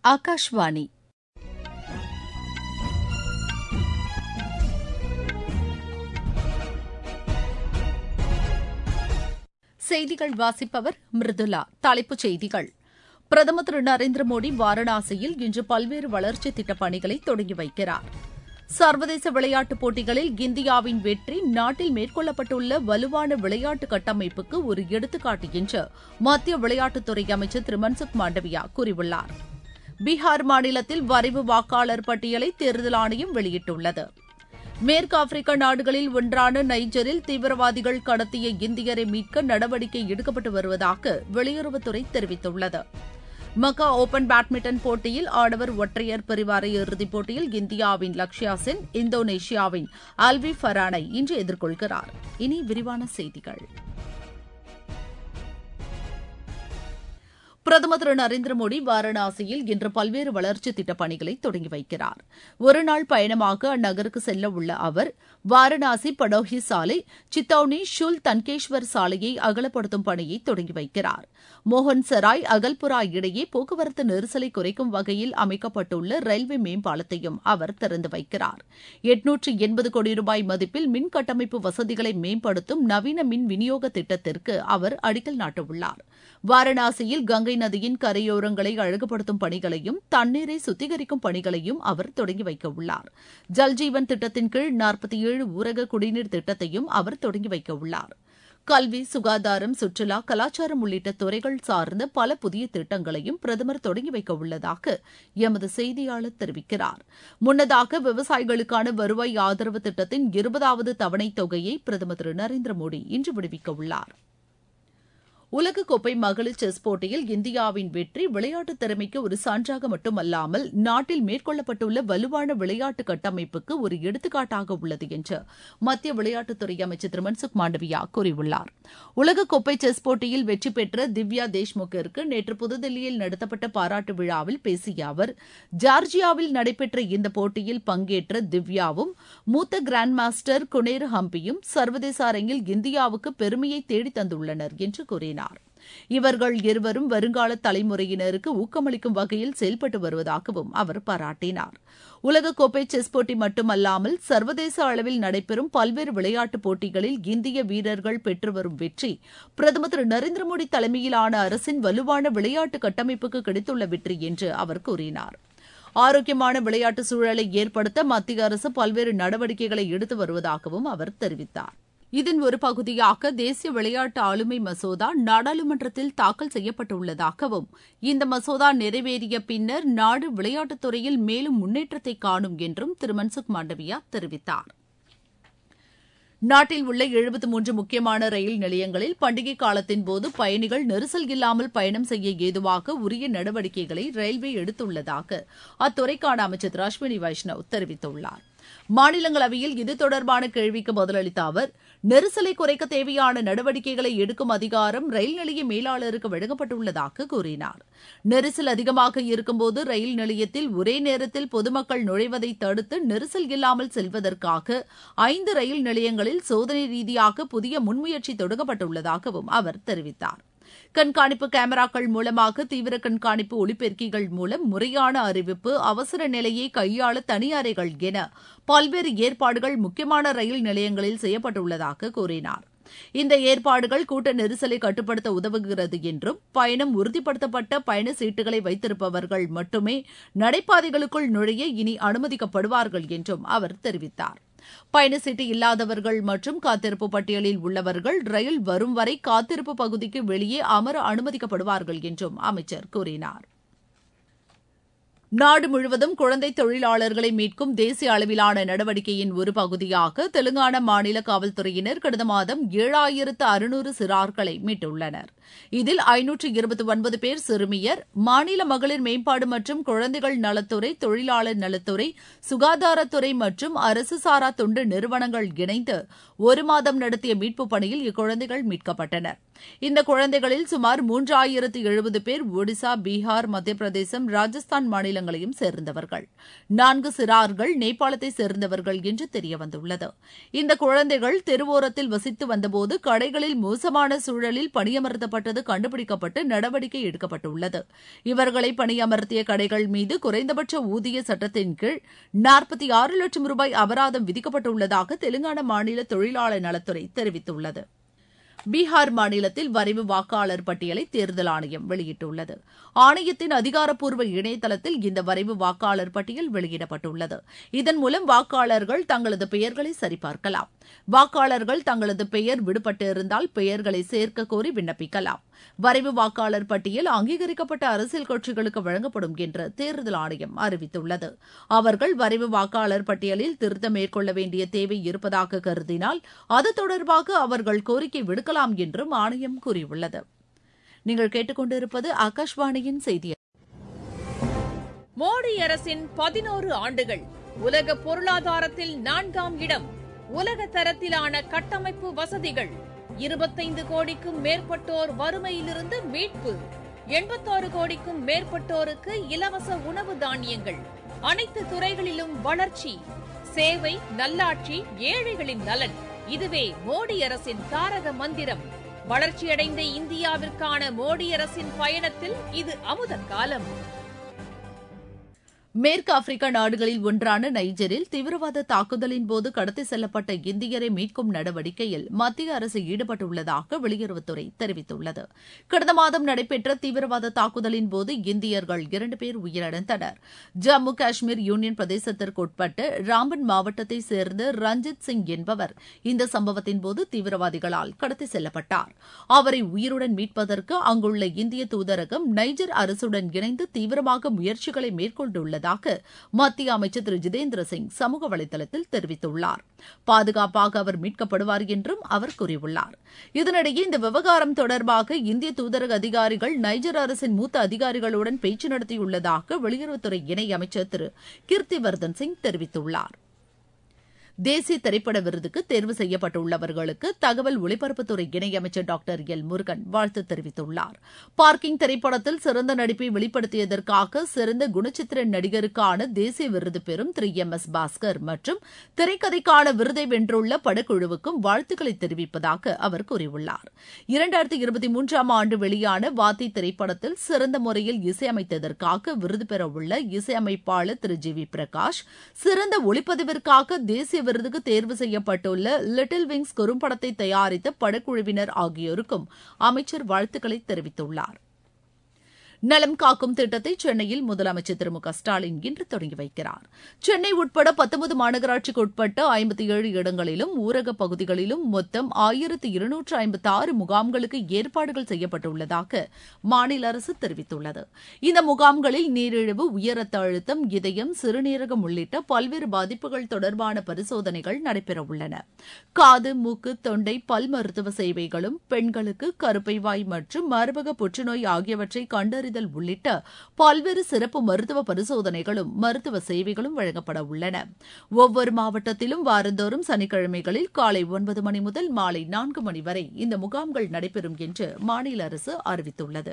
ஆகாஷ்வாணி செய்திகள் வாசிப்பவர் மிருதுலா தலைப்புச் செய்திகள் பிரதமர் திரு நரேந்திர மோடி வாரணாசியில் இன்று பல்வேறு வளர்ச்சித் திட்டப் பணிகளை தொடங்கி வைக்கிறார் சர்வதேச விளையாட்டுப் போட்டிகளில் இந்தியாவின் வெற்றி நாட்டில் மேற்கொள்ளப்பட்டுள்ள வலுவான விளையாட்டு கட்டமைப்புக்கு ஒரு எடுத்துக்காட்டு என்று மத்திய விளையாட்டுத்துறை அமைச்சர் திரு மன்சுக் மாண்டவியா கூறியுள்ளார் பீகார் மாநிலத்தில் வரைவு வாக்காளர் பட்டியலை தேர்தல் ஆணையம் வெளியிட்டுள்ளது மேற்கு ஆப்பிரிக்க நாடுகளில் ஒன்றான நைஜரில் தீவிரவாதிகள் கடத்திய இந்தியரை மீட்க நடவடிக்கை எடுக்கப்பட்டு வருவதாக வெளியுறவுத்துறை தெரிவித்துள்ளது மக்கா ஓபன் பேட்மிண்டன் போட்டியில் ஆடவர் ஒற்றையர் பிரிவு அரையிறுதிப் போட்டியில் இந்தியாவின் லக்ஷயா சென் இந்தோனேஷியாவின் அல்வி ஃபரானை இன்று எதிர்கொள்கிறார் இனி விரிவான செய்திகள் பிரதமர் திரு நரேந்திர மோடி வாரணாசியில் இன்று பல்வேறு வளர்ச்சித் திட்டப் பணிகளை தொடங்கி வைக்கிறார் ஒருநாள் பயணமாக அந்நகருக்கு செல்ல உள்ள அவர் வாரணாசி படோஹி சாலை சித்தௌனி ஷுல் தன்கேஷ்வர் சாலையை அகலப்படுத்தும் பணியை தொடங்கி வைக்கிறார் மோகன் சராய் அகல்புரா இடையே போக்குவரத்து நெரிசலை குறைக்கும் வகையில் அமைக்கப்பட்டுள்ள ரயில்வே மேம்பாலத்தையும் அவர் திறந்து வைக்கிறார் எட்நூற்று எண்பது கோடி ரூபாய் மதிப்பில் மின் கட்டமைப்பு வசதிகளை மேம்படுத்தும் நவீன மின் விநியோக திட்டத்திற்கு அவர் அடிக்கல் நாட்டவுள்ளார் வாரணாசியில் கங்கை நதியின் கரையோரங்களை அழகுபடுத்தும் பணிகளையும் தண்ணீரை சுத்திகரிக்கும் பணிகளையும் அவர் தொடங்கி வைக்க உள்ளார் ஜல்ஜீவன் திட்டத்தின் கீழ் நாற்பத்தி ஏழு ஊரக குடிநீர் திட்டத்தையும் அவர் தொடங்கி வைக்க உள்ளார் கல்வி சுகாதாரம் சுற்றுலா கலாச்சாரம் உள்ளிட்ட துறைகள் சார்ந்த பல புதிய திட்டங்களையும் பிரதமர் தொடங்கி வைக்க உள்ளதாக எமது செய்தியாளர் தெரிவிக்கிறார் முன்னதாக விவசாயிகளுக்கான வருவாய் ஆதரவு திட்டத்தின் இருபதாவது தவணைத் தொகையை பிரதமர் திரு நரேந்திர மோடி இன்று விடுவிக்க உள்ளார் உலகக்கோப்பை மகளிர் செஸ் போட்டியில் இந்தியாவின் வெற்றி விளையாட்டு திறமைக்கு ஒரு சான்றாக மட்டுமல்லாமல் நாட்டில் மேற்கொள்ளப்பட்டுள்ள வலுவான விளையாட்டு கட்டமைப்புக்கு ஒரு எடுத்துக்காட்டாக உள்ளது என்று மத்திய விளையாட்டுத்துறை அமைச்சர் திரு மன்சுக் மாண்டவியா கூறியுள்ளார் உலகக்கோப்பை செஸ் போட்டியில் வெற்றி பெற்ற திவ்யா தேஷ்முக்கிற்கு நேற்று புதுதில்லியில் நடத்தப்பட்ட பாராட்டு விழாவில் பேசிய அவர் ஜார்ஜியாவில் நடைபெற்ற இந்த போட்டியில் பங்கேற்ற திவ்யாவும் மூத்த கிராண்ட் மாஸ்டர் குனேரு ஹம்பியும் சர்வதேச அரங்கில் இந்தியாவுக்கு பெருமையை தேடித் தந்துள்ளனர் என்று கூறினார் கூறினார் இவர்கள் இருவரும் வருங்கால தலைமுறையினருக்கு ஊக்கமளிக்கும் வகையில் செயல்பட்டு வருவதாகவும் அவர் பாராட்டினார் உலகக்கோப்பை செஸ் போட்டி மட்டுமல்லாமல் சர்வதேச அளவில் நடைபெறும் பல்வேறு விளையாட்டுப் போட்டிகளில் இந்திய வீரர்கள் பெற்று வரும் வெற்றி பிரதமர் திரு நரேந்திர மோடி தலைமையிலான அரசின் வலுவான விளையாட்டு கட்டமைப்புக்கு கிடைத்துள்ள வெற்றி என்று அவர் கூறினார் ஆரோக்கியமான விளையாட்டு சூழலை ஏற்படுத்த மத்திய அரசு பல்வேறு நடவடிக்கைகளை எடுத்து வருவதாகவும் அவர் தெரிவித்தார் இதன் ஒரு பகுதியாக தேசிய விளையாட்டு ஆளுமை மசோதா நாடாளுமன்றத்தில் தாக்கல் செய்யப்பட்டுள்ளதாகவும் இந்த மசோதா நிறைவேறிய பின்னர் நாடு விளையாட்டுத் துறையில் மேலும் முன்னேற்றத்தை காணும் என்றும் திரு மன்சுக் மாண்டவியா தெரிவித்தார் நாட்டில் உள்ள எழுபத்து மூன்று முக்கியமான ரயில் நிலையங்களில் பண்டிகை காலத்தின் போது பயணிகள் நெரிசல் இல்லாமல் பயணம் செய்ய ஏதுவாக உரிய நடவடிக்கைகளை ரயில்வே எடுத்துள்ளதாக அத்துறைக்கான அமைச்சர் திரு அஸ்வினி வைஷ்ணவ் தெரிவித்துள்ளார் மாநிலங்களவையில் இது தொடர்பான கேள்விக்கு பதிலளித்த அவர் நெரிசலை குறைக்க தேவையான நடவடிக்கைகளை எடுக்கும் அதிகாரம் ரயில் நிலைய மேலாளருக்கு வழங்கப்பட்டுள்ளதாக கூறினார் நெரிசல் அதிகமாக இருக்கும்போது ரயில் நிலையத்தில் ஒரே நேரத்தில் பொதுமக்கள் நுழைவதை தடுத்து நெரிசல் இல்லாமல் செல்வதற்காக ஐந்து ரயில் நிலையங்களில் சோதனை ரீதியாக புதிய முன்முயற்சி தொடங்கப்பட்டுள்ளதாகவும் அவர் தெரிவித்தார் கண்காணிப்பு கேமராக்கள் மூலமாக தீவிர கண்காணிப்பு ஒளிபெருக்கிகள் மூலம் முறையான அறிவிப்பு அவசர நிலையை கையாள தனி அறைகள் என பல்வேறு ஏற்பாடுகள் முக்கியமான ரயில் நிலையங்களில் செய்யப்பட்டுள்ளதாக கூறினார் இந்த ஏற்பாடுகள் கூட்ட நெரிசலை கட்டுப்படுத்த உதவுகிறது என்றும் பயணம் உறுதிப்படுத்தப்பட்ட பயண சீட்டுகளை வைத்திருப்பவர்கள் மட்டுமே நடைபாதைகளுக்குள் நுழைய இனி அனுமதிக்கப்படுவார்கள் என்றும் அவர் தெரிவித்தார் பயண சீட்டு இல்லாதவர்கள் மற்றும் காத்திருப்பு பட்டியலில் உள்ளவர்கள் ரயில் வரும் வரை காத்திருப்பு பகுதிக்கு வெளியே அமர அனுமதிக்கப்படுவார்கள் என்றும் அமைச்சர் கூறினார் நாடு முழுவதும் குழந்தை தொழிலாளர்களை மீட்கும் தேசிய அளவிலான நடவடிக்கையின் ஒரு பகுதியாக தெலுங்கானா மாநில காவல்துறையினர் கடந்த மாதம் ஏழாயிரத்து அறுநூறு சிறார்களை மீட்டுள்ளனர் இதில் ஐநூற்று இருபத்தி ஒன்பது பேர் சிறுமியர் மாநில மகளிர் மேம்பாடு மற்றும் குழந்தைகள் நலத்துறை தொழிலாளர் நலத்துறை சுகாதாரத்துறை மற்றும் அரசு சாரா தொண்டு நிறுவனங்கள் இணைந்து ஒரு மாதம் நடத்திய மீட்பு பணியில் இக்குழந்தைகள் மீட்கப்பட்டனர் இந்த குழந்தைகளில் சுமார் மூன்றாயிரத்து எழுபது பேர் ஒடிசா பீகார் மத்திய பிரதேசம் ராஜஸ்தான் மாநிலங்களையும் சேர்ந்தவர்கள் நான்கு சிறார்கள் நேபாளத்தை சேர்ந்தவர்கள் என்று தெரியவந்துள்ளது இந்த குழந்தைகள் தெருவோரத்தில் வசித்து வந்தபோது கடைகளில் மோசமான சூழலில் பணியமர்த்தப்பட்டது கண்டுபிடிக்கப்பட்டு நடவடிக்கை எடுக்கப்பட்டுள்ளது இவர்களை பணியமர்த்திய கடைகள் மீது குறைந்தபட்ச ஊதிய சட்டத்தின் கீழ் நாற்பத்தி ஆறு லட்சம் ரூபாய் அபராதம் விதிக்கப்பட்டுள்ளதாக தெலுங்கானா மாநில தொழிலாளர் நலத்துறை தெரிவித்துள்ளது பீகார் மாநிலத்தில் வரைவு வாக்காளர் பட்டியலை தேர்தல் ஆணையம் வெளியிட்டுள்ளது ஆணையத்தின் அதிகாரப்பூர்வ இணையதளத்தில் இந்த வரைவு வாக்காளர் பட்டியல் வெளியிடப்பட்டுள்ளது இதன் மூலம் வாக்காளர்கள் தங்களது பெயர்களை சரிபார்க்கலாம் வாக்காளர்கள் தங்களது பெயர் விடுபட்டிருந்தால் பெயர்களை சேர்க்க கோரி விண்ணப்பிக்கலாம் வரைவு வாக்காளர் பட்டியல் அங்கீகரிக்கப்பட்ட அரசியல் கட்சிகளுக்கு வழங்கப்படும் என்று தேர்தல் ஆணையம் அறிவித்துள்ளது அவர்கள் வரைவு வாக்காளர் பட்டியலில் திருத்தம் மேற்கொள்ள வேண்டிய தேவை இருப்பதாக கருதினால் அது தொடர்பாக அவர்கள் கோரிக்கை விடுக்கலாம் என்றும் ஆணையம் கூறியுள்ளது நீங்கள் கேட்டுக்கொண்டிருப்பது ஆகாஷ்வாணியின் செய்தி மோடி அரசின் பதினோரு ஆண்டுகள் உலக பொருளாதாரத்தில் நான்காம் இடம் உலக தரத்திலான கட்டமைப்பு வசதிகள் இருபத்தைந்து கோடிக்கும் மேற்பட்டோர் வறுமையிலிருந்து மீட்பு எண்பத்தாறு கோடிக்கும் மேற்பட்டோருக்கு இலவச உணவு தானியங்கள் அனைத்து துறைகளிலும் வளர்ச்சி சேவை நல்லாட்சி ஏழைகளின் நலன் இதுவே மோடி அரசின் தாரக மந்திரம் வளர்ச்சியடைந்த இந்தியாவிற்கான மோடி அரசின் பயணத்தில் இது அமுத காலம் மேற்கு ஆப்பிரிக்கா நாடுகளில் ஒன்றான நைஜரில் தீவிரவாத தாக்குதலின் போது கடத்தி செல்லப்பட்ட இந்தியரை மீட்கும் நடவடிக்கையில் மத்திய அரசு ஈடுபட்டுள்ளதாக வெளியுறவுத்துறை தெரிவித்துள்ளது கடந்த மாதம் நடைபெற்ற தீவிரவாத தாக்குதலின் போது இந்தியர்கள் இரண்டு பேர் உயிரிழந்தனர் ஜம்மு காஷ்மீர் யூனியன் பிரதேசத்திற்கு உட்பட்ட ராம்பன் மாவட்டத்தை சேர்ந்த ரஞ்சித் சிங் என்பவர் இந்த சம்பவத்தின் போது தீவிரவாதிகளால் கடத்தி செல்லப்பட்டார் அவரை உயிருடன் மீட்பதற்கு அங்குள்ள இந்திய தூதரகம் நைஜர் அரசுடன் இணைந்து தீவிரமாக முயற்சிகளை மேற்கொண்டுள்ளதாக மத்திய அமைச்சர் திரு ஜிதேந்திர சிங் சமூக வலைதளத்தில் தெரிவித்துள்ளார் பாதுகாப்பாக அவர் மீட்கப்படுவார் என்றும் அவர் கூறியுள்ளார் இதனிடையே இந்த விவகாரம் தொடர்பாக இந்திய தூதரக அதிகாரிகள் நைஜர் அரசின் மூத்த அதிகாரிகளுடன் பேச்சு நடத்தியுள்ளதாக வெளியுறவுத்துறை இணையமைச்சர் திரு கீர்த்திவர்தன் சிங் தெரிவித்துள்ளார் தேசிய திரைப்பட விருதுக்கு தேர்வு செய்யப்பட்டுள்ளவர்களுக்கு தகவல் ஒலிபரப்புத்துறை இணையமைச்சர் டாக்டர் எல் முருகன் வாழ்த்து தெரிவித்துள்ளார் பார்க்கிங் திரைப்படத்தில் சிறந்த நடிப்பை வெளிப்படுத்தியதற்காக சிறந்த குணச்சித்திர நடிகருக்கான தேசிய விருது பெறும் திரு எம் எஸ் பாஸ்கர் மற்றும் திரைக்கதைக்கான விருதை வென்றுள்ள படக்குழுவுக்கும் வாழ்த்துக்களை தெரிவிப்பதாக அவர் கூறியுள்ளார் இரண்டாயிரத்தி இருபத்தி மூன்றாம் ஆண்டு வெளியான வாத்தி திரைப்படத்தில் சிறந்த முறையில் இசையமைத்ததற்காக விருது பெறவுள்ள இசையமைப்பாளர் திரு ஜி வி பிரகாஷ் சிறந்த ஒளிப்பதிவிற்காக தேசிய விருதுக்கு தேர்வு செய்யப்பட்டுள்ள லிட்டில் விங்ஸ் குறும்படத்தை தயாரித்த படக்குழுவினர் ஆகியோருக்கும் அமைச்சர் வாழ்த்துக்களை தெரிவித்துள்ளார் நலம் காக்கும் திட்டத்தை சென்னையில் முதலமைச்சர் திரு மு க ஸ்டாலின் இன்று தொடங்கி வைக்கிறார் சென்னை உட்பட பத்தொன்பது மாநகராட்சிக்கு உட்பட்ட ஐம்பத்தி ஏழு இடங்களிலும் ஊரக பகுதிகளிலும் மொத்தம் ஆயிரத்து இருநூற்று ஐம்பத்தி ஆறு முகாம்களுக்கு ஏற்பாடுகள் செய்யப்பட்டுள்ளதாக மாநில அரசு தெரிவித்துள்ளது இந்த முகாம்களில் நீரிழிவு உயர் ரத்த அழுத்தம் இதயம் சிறுநீரகம் உள்ளிட்ட பல்வேறு பாதிப்புகள் தொடர்பான பரிசோதனைகள் நடைபெறவுள்ளன காது மூக்கு தொண்டை பல் மருத்துவ சேவைகளும் பெண்களுக்கு கருப்பை வாய் மற்றும் மார்பக புற்றுநோய் ஆகியவற்றை கண்டறி கண்டறிதல் உள்ளிட்ட பல்வேறு சிறப்பு மருத்துவ பரிசோதனைகளும் மருத்துவ சேவைகளும் வழங்கப்பட உள்ளன ஒவ்வொரு மாவட்டத்திலும் வாரந்தோறும் சனிக்கிழமைகளில் காலை ஒன்பது மணி முதல் மாலை நான்கு மணி வரை இந்த முகாம்கள் நடைபெறும் என்று மாநில அரசு அறிவித்துள்ளது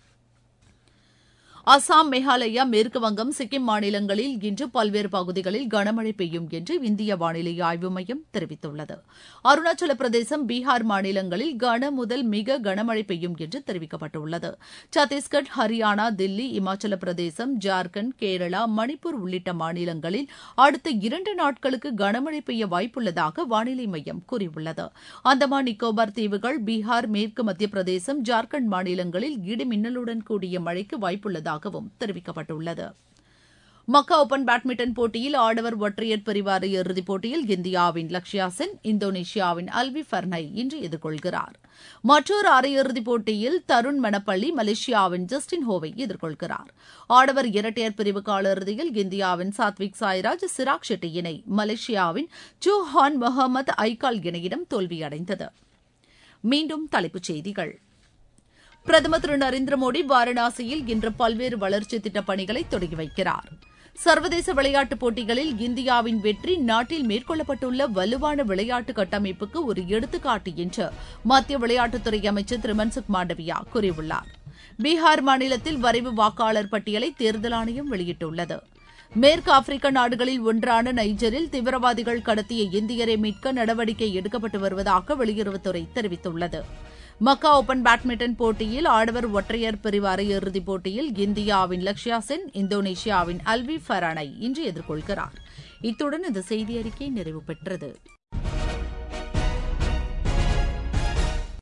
அசாம் மேகாலயா மேற்கு வங்கம் சிக்கிம் மாநிலங்களில் இன்று பல்வேறு பகுதிகளில் கனமழை பெய்யும் என்று இந்திய வானிலை ஆய்வு மையம் தெரிவித்துள்ளது அருணாச்சல பிரதேசம் பீகார் மாநிலங்களில் கன முதல் மிக கனமழை பெய்யும் என்று தெரிவிக்கப்பட்டுள்ளது சத்தீஸ்கர் ஹரியானா தில்லி இமாச்சல பிரதேசம் ஜார்க்கண்ட் கேரளா மணிப்பூர் உள்ளிட்ட மாநிலங்களில் அடுத்த இரண்டு நாட்களுக்கு கனமழை பெய்ய வாய்ப்புள்ளதாக வானிலை மையம் கூறியுள்ளது அந்தமான் நிக்கோபார் தீவுகள் பீகார் மேற்கு மத்திய பிரதேசம் ஜார்க்கண்ட் மாநிலங்களில் இடி மின்னலுடன் கூடிய மழைக்கு வாய்ப்புள்ளதாக உள்ளதாகவும் தெரிவிக்கப்பட்டுள்ளது மக்கா ஓபன் பேட்மிண்டன் போட்டியில் ஆடவர் ஒற்றையர் பிரிவு அரையிறுதிப் போட்டியில் இந்தியாவின் லக்ஷயா சென் இந்தோனேஷியாவின் அல்வி ஃபர்னை இன்று எதிர்கொள்கிறார் மற்றொரு அரையிறுதிப் போட்டியில் தருண் மணப்பள்ளி மலேசியாவின் ஜஸ்டின் ஹோவை எதிர்கொள்கிறார் ஆடவர் இரட்டையர் பிரிவு காலிறுதியில் இந்தியாவின் சாத்விக் சாய்ராஜ் சிராக் ஷெட்டி இணை மலேசியாவின் ஜூ ஹான் முகமது ஐகால் இணையிடம் தோல்வியடைந்தது மீண்டும் தலைப்புச் செய்திகள் பிரதமர் திரு நரேந்திர மோடி வாரணாசியில் இன்று பல்வேறு வளர்ச்சி திட்டப் பணிகளை தொடங்கி வைக்கிறார் சர்வதேச விளையாட்டுப் போட்டிகளில் இந்தியாவின் வெற்றி நாட்டில் மேற்கொள்ளப்பட்டுள்ள வலுவான விளையாட்டு கட்டமைப்புக்கு ஒரு எடுத்துக்காட்டு என்று மத்திய விளையாட்டுத்துறை அமைச்சர் திரு மன்சுக் மாண்டவியா கூறியுள்ளார் பீகார் மாநிலத்தில் வரைவு வாக்காளர் பட்டியலை தேர்தல் ஆணையம் வெளியிட்டுள்ளது மேற்கு ஆப்பிரிக்க நாடுகளில் ஒன்றான நைஜரில் தீவிரவாதிகள் கடத்திய இந்தியரை மீட்க நடவடிக்கை எடுக்கப்பட்டு வருவதாக வெளியுறவுத்துறை தெரிவித்துள்ளது மக்கா ஓபன் பேட்மிண்டன் போட்டியில் ஆடவர் ஒற்றையர் பிரிவு அரையிறுதிப் போட்டியில் இந்தியாவின் லக்ஷயா சென் இந்தோனேஷியாவின் அல்வி ஃபரானை இன்று எதிர்கொள்கிறார் இத்துடன் இந்த செய்தி அறிக்கை நிறைவு பெற்றது